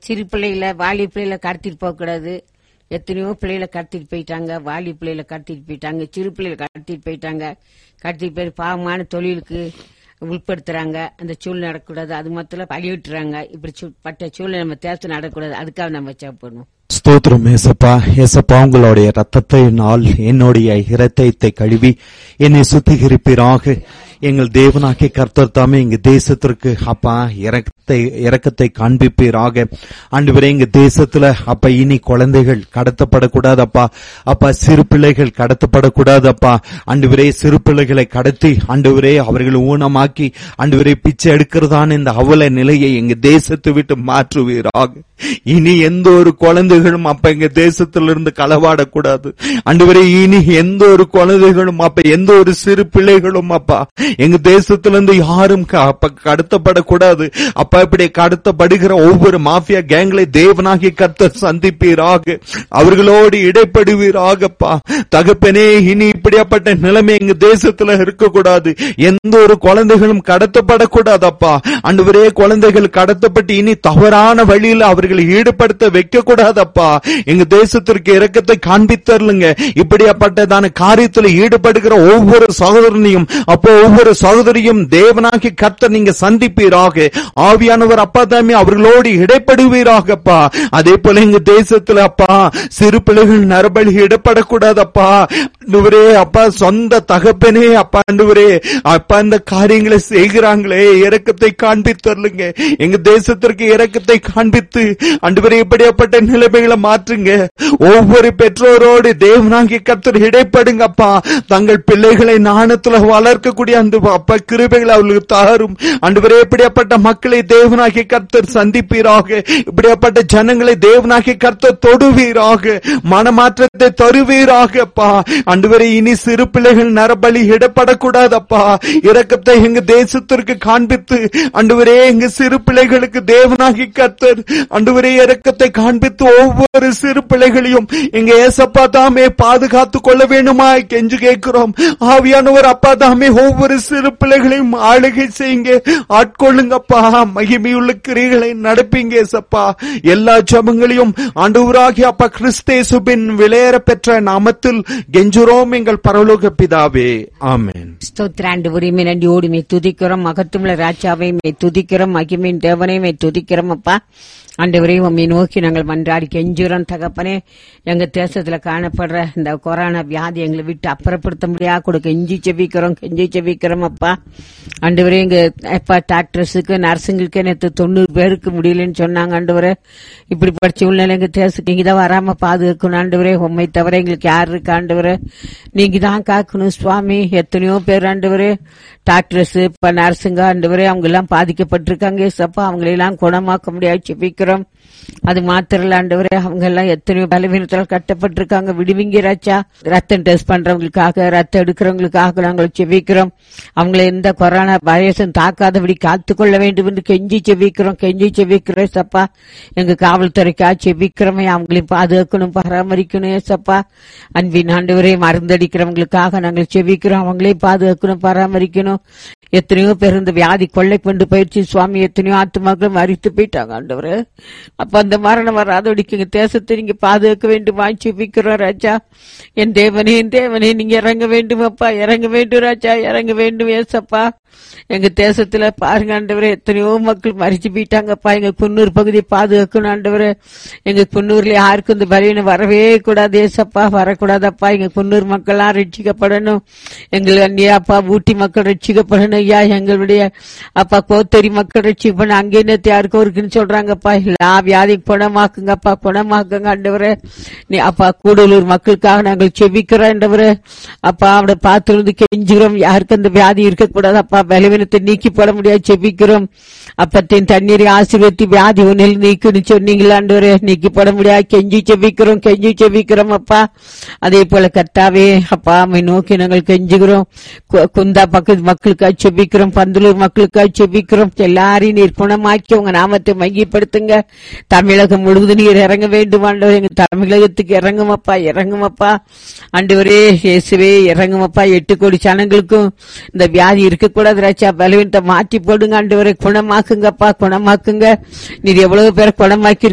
சிறு பிள்ளைகளை வாலி பிள்ளைகளை கடத்திட்டு போக கூடாது எத்தனையோ பிள்ளைகளை கடத்திட்டு போயிட்டாங்க வாலி பிள்ளைகளை கடத்திட்டு போயிட்டாங்க சிறு பிள்ளைகளை கடத்திட்டு போயிட்டாங்க கடத்திட்டு போய் பாவமான தொழிலுக்கு உட்படுத்துறாங்க அந்த சூழ்நிலை நடக்கக்கூடாது அது மொத்தம் பழி விட்டுறாங்க இப்படி சூ- பட்ட சூழ்நிலை நம்ம தேசத்தில் நடக்கக்கூடாது அதுக்காக நம்ம சாப்பிடணும் ஸ்தோத்திரம் ஏசப்பா ஏசப்பா உங்களுடைய ரத்தத்தை நாள் என்னுடைய இரத்தத்தை கழுவி என்னை சுத்திகரிப்பீராக எங்கள் தேவனாகிய கர்த்தர் தாமே எங்க தேசத்திற்கு அப்பா இறக்கத்தை இறக்கத்தை காண்பிப்பீராக ஆண்டவரே எங்க தேசத்துல அப்பா இனி குழந்தைகள் கடத்தப்படக்கூடாதப்பா அப்பா சிறு பிள்ளைகள் கடத்தப்படக்கூடாதப்பா ஆண்டவரே சிறு பிள்ளைகளை கடத்தி ஆண்டவரே அவர்களை ஊனமாக்கி ஆண்டவரே பிச்சை எடுக்கிறதான இந்த அவல நிலையை எங்க தேசத்தை விட்டு மாற்றுவீராக இனி எந்த ஒரு குழந்தைகளும் அப்ப எங்க தேசத்திலிருந்து களவாடக்கூடாது ஆண்டவரே இனி எந்த ஒரு குழந்தைகளும் அப்ப எந்த ஒரு சிறு பிள்ளைகளும் அப்பா எங்க தேசத்திலிருந்து யாரும் க- அப்ப கடத்தப்படக்கூடாது அப்பா இப்படி கடத்தப்படுகிற ஒவ்வொரு மாஃபியா கேங்களை தேவனாகி கர்த்தர் சந்திப்பீராக அவர்களோடு இடைப்படுவீராகப்பா தகப்பனே இனி இப்படியாப்பட்ட நிலைமை எங்க தேசத்துல இருக்கக்கூடாது எந்த ஒரு குழந்தைகளும் கடத்தப்படக்கூடாதப்பா ஆண்டவரே குழந்தைகள் கடத்தப்பட்டு இனி தவறான வழியில் அவர்களை ஈடுபடுத்த வைக்க கூடாதப்பா எங்க தேசத்திற்கு இரக்கத்தை காண்பித்தருளுங்க இப்படியாப்பட்டதான காரியத்தில் ஈடுபடுகிற ஒவ்வொரு சகோதரனையும் அப்போ ஒவ்வொரு சகோதரியும் தேவனாகி கர்த்தர் நீங்க சந்திப்பீராக ஆவியானவர் அப்பா தாமே அவர்களோடு இடைப்படுவீராகப்பா அதே போல எங்க தேசத்துல அப்பா சிறு பிள்ளைகள் நரபலி இடப்படக்கூடாதப்பா ஆண்டவரே அப்பா சொந்த தகப்பனே அப்பா ஆண்டவரே அப்பா இந்த காரியங்களை செய்கிறாங்களே இரக்கத்தை காண்பித்தருளுங்க எங்க தேசத்திற்கு இரக்கத்தை காண்பித்து ஆண்டவரே இப்படியாப்பட்ட நிலைமைகளை மாற்றுங்க ஒவ்வொரு பெற்றோரோடு தேவனாகி கர்த்தர் இடைப்படுங்கப்பா தங்கள் பிள்ளைகளை நாணத்துல வளர்க்கக்கூடிய அந்த அப்பா கிருபைகளை அவர்களுக்கு தாரும் ஆண்டவரே இப்படியாப்பட்ட மக்களை தேவனாகி கர்த்தர் சந்திப்பீராக இப்படியாப்பட்ட ஜனங்களை தேவனாகி கர்த்தர் தொடுவீராக மனமாற்றத்தை தருவீராகப்பா ஆண்டவரே இனி சிறு பிள்ளைகள் நரபலி இடப்படக்கூடாதப்பா இரக்கத்தை எங்க தேசத்திற்கு காண்பித்து ஆண்டவரே எங்க சிறு பிள்ளைகளுக்கு தேவனாகி கர்த்தர் ஆண்டவரே இரக்கத்தை காண்பித்து ஒவ்வொரு சிறு பிள்ளைகளையும் எங்க ஏசப்பா தாமே பாதுகாத்து கொள்ள வேண்டுமா கெஞ்சு கேட்கிறோம் ஆவியானவர் அப்பா தாமே ஒவ்வொரு சிறு பிள்ளைகளையும் ஆளுகை செய்யுங்க ஆட்கொள்ளுங்கப்பா மகிமையுள்ள கிரிகளை நடப்பீங்க ஏசப்பா எல்லா ஜபங்களையும் ஆண்டவராகிய அப்பா கிறிஸ்தேசுபின் விளையர பெற்ற நாமத்தில் கெஞ்சுரோம் எங்கள் பரலோக பிதாவே ஆமென் ஸ்தோத்திராண்டு உரிமை நன்றி ஓடுமை துதிக்கிறோம் மகத்துவ ராஜாவை மே துதிக்கிறோம் மகிமையின் தேவனை மே துதிக்கிறோம் அப்பா ஆண்டவரே உம்மை நோக்கி நாங்கள் மன்றாடி கெஞ்சுறோம் தகப்பனே எங்க தேசத்துல காணப்படுற இந்த கொரோனா வியாதி எங்களை விட்டு அப்புறப்படுத்த முடியா கூட கெஞ்சி செபிக்கிறோம் கெஞ்சி செபிக்கிறோம் அப்பா ஆண்டவரே எங்க அப்பா டாக்டர்ஸுக்கு நர்ஸுங்களுக்கு நேற்று தொண்ணூறு பேருக்கு முடியலன்னு சொன்னாங்க ஆண்டவரே இப்படி படிச்ச உள்ள எங்க தேசத்துக்கு இங்கதான் வராம பாதுகாக்கணும் ஆண்டவரே உண்மை தவிர எங்களுக்கு யார் இருக்கு ஆண்டவரே நீங்க தான் காக்கணும் சுவாமி எத்தனையோ பேர் ஆண்டவரே டாக்டர்ஸ் இப்ப நர்ஸுங்க ஆண்டவரே அவங்க எல்லாம் பாதிக்கப்பட்டிருக்காங்க ஏசப்பா அவங்களெல்லாம் குணமாக்க முடியாது செபிக்கிறோம் அது மாத்திரம் இல்ல ஆண்டவரே அவங்க எல்லாம் எத்தனையோ பலவீனத்தால் கட்டப்பட்டிருக்காங்க விடுவிங்க ராச்சா ரத்தம் டெஸ்ட் பண்றவங்களுக்காக ரத்தம் எடுக்கிறவங்களுக்காக நாங்கள் செபிக்கிறோம் அவங்களை எந்த கொரோனா வைரஸும் தாக்காதபடி காத்துக்கொள்ள வேண்டும் என்று கெஞ்சி செபிக்கிறோம் கெஞ்சி செபிக்கிறோம் ஏசப்பா எங்க காவல்துறைக்கா செபிக்கிறோமே அவங்களையும் பாதுகாக்கணும் பராமரிக்கணும் ஏசப்பா அன்பின் ஆண்டவரே மருந்தடிக்கிறவங்களுக்காக நாங்கள் செபிக்கிறோம் அவங்களையும் பாதுகாக்கணும் பராமரிக்கணும் எத்தனையோ பேர் இந்த வியாதி கொள்ளை கொண்டு போயிடுச்சு சுவாமி எத்தனையோ ஆத்துமாக்கள் மறித்து போயிட்டாங்க ஆண்டவரே அப்ப அந்த மரணம் வராதபடிக்கு எங்க தேசத்தை நீங்க பாதுகாக்க வேண்டும் செபிக்கிறோம் ராஜா என் தேவனே என் தேவனே நீங்க இறங்க வேண்டும் அப்பா இறங்க வேண்டும் ராஜா இறங்க வேண்டும் ஏசப்பா எங்க தேசத்துல பாருங்க ஆண்டவரே எத்தனையோ மக்கள் மறிச்சு போயிட்டாங்கப்பா எங்க குன்னூர் பகுதியை பாதுகாக்கணும் ஆண்டவரே எங்க குன்னூர்ல யாருக்கும் இந்த பலவீனம் வரவே கூடாது ஏசப்பா வரக்கூடாதப்பா எங்க குன்னூர் மக்கள்லாம் ரட்சிக்கப்படணும் எங்கள் அந்நியாப்பா ஊட்டி மக்கள் ரட்சிக்கப்படணும் ஐயா எங்களுடைய அப்பா கோத்தரி மக்கள் ரட்சிக்கப்படணும் அங்கே நேத்து யாருக்கும் இருக்குன்னு சொல்றாங்கப்பா எல்லா வியாதி குணமாக்குங்கப்பா குணமாக்குங்க ஆண்டவரே நீ அப்பா கூடலூர் மக்களுக்காக நாங்கள் செபிக்கிறோம் ஆண்டவரே அப்பா அவனை பார்த்து வந்து கெஞ்சுகிறோம் யாருக்கும் அந்த வியாதி இருக்கக்கூடாது அப்பா பலவீனத்தை நீக்கி போட முடியாது செபிக்கிறோம் அப்பத்தின் தண்ணீரை ஆசீர்வதி வியாதி ஒன்னில் நீக்குன்னு சொன்னீங்களாண்டவரே நீக்கி போட முடியாது கெஞ்சி செபிக்கிறோம் கெஞ்சி செபிக்கிறோம் அப்பா அதே போல கர்த்தாவே அப்பா அம்மை நோக்கி நாங்கள் கெஞ்சுகிறோம் கு- குந்தா பக்கத்து மக்களுக்காக செபிக்கிறோம் பந்தலூர் மக்களுக்காக செபிக்கிறோம் எல்லாரையும் நீர் குணமாக்கி உங்க நாமத்தை மையப்படுத்துங்க தமிழகம் முழுவதும் நீர் இறங்க வேண்டும் ஆண்டவர் எங்க தமிழகத்துக்கு இறங்குமப்பா இறங்குமப்பா ஆண்டவரே இயேசுவே இறங்குமப்பா எட்டு கோடி ஜனங்களுக்கும் இந்த வியாதி இருக்கக்கூடாது ராஜா பலவீனத்தை மாற்றி போடுங்க ஆண்டவரை குணமாக்குங்கப்பா குணமாக்குங்க நீர் எவ்வளவு பேரை குணமாக்கி